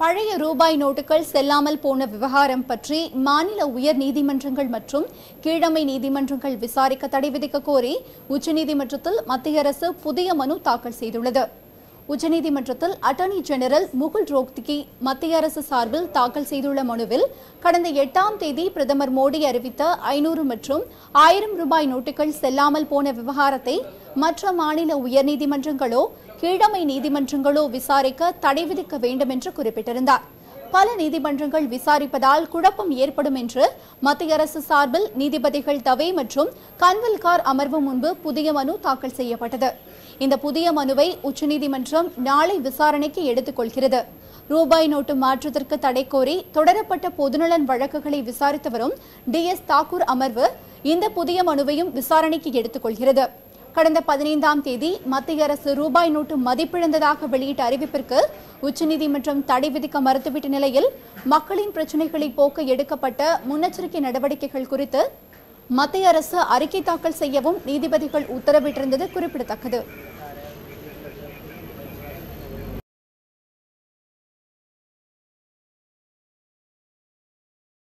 பழைய ரூபாய் நோட்டுகள் செல்லாமல் போன விவகாரம் பற்றி மாநில உயர் நீதிமன்றங்கள் மற்றும் கீழமை நீதிமன்றங்கள் விசாரிக்க தடை விதிக்க கோரி உச்சநீதிமன்றத்தில் மத்திய அரசு புதிய மனு தாக்கல் செய்துள்ளது உச்சநீதிமன்றத்தில் அட்டர்னி ஜெனரல் முகுல் ரோக்திகி மத்திய அரசு சார்பில் தாக்கல் செய்துள்ள மனுவில் கடந்த எட்டாம் தேதி பிரதமர் மோடி அறிவித்த ஐநூறு மற்றும் ஆயிரம் ரூபாய் நோட்டுகள் செல்லாமல் போன விவகாரத்தை மற்ற மாநில உயர்நீதிமன்றங்களோ கீழமை நீதிமன்றங்களோ விசாரிக்க தடை விதிக்க வேண்டும் என்று குறிப்பிட்டிருந்தார் பல நீதிமன்றங்கள் விசாரிப்பதால் குழப்பம் ஏற்படும் என்று மத்திய அரசு சார்பில் நீதிபதிகள் தவே மற்றும் கன்வில்கார் அமர்வு முன்பு புதிய மனு தாக்கல் செய்யப்பட்டது இந்த புதிய மனுவை உச்சநீதிமன்றம் நாளை விசாரணைக்கு எடுத்துக் கொள்கிறது ரூபாய் நோட்டு மாற்றத்திற்கு தடை கோரி தொடரப்பட்ட பொதுநலன் வழக்குகளை விசாரித்து வரும் டி எஸ் தாக்கூர் அமர்வு இந்த புதிய மனுவையும் விசாரணைக்கு எடுத்துக் கொள்கிறது கடந்த பதினைந்தாம் தேதி மத்திய அரசு ரூபாய் நோட்டு மதிப்பிழந்ததாக வெளியிட்ட அறிவிப்பிற்கு உச்சநீதிமன்றம் தடை விதிக்க மறுத்துவிட்ட நிலையில் மக்களின் பிரச்சினைகளை போக்க எடுக்கப்பட்ட முன்னெச்சரிக்கை நடவடிக்கைகள் குறித்து மத்திய அரசு அறிக்கை தாக்கல் செய்யவும் நீதிபதிகள் உத்தரவிட்டிருந்தது குறிப்பிடத்தக்கது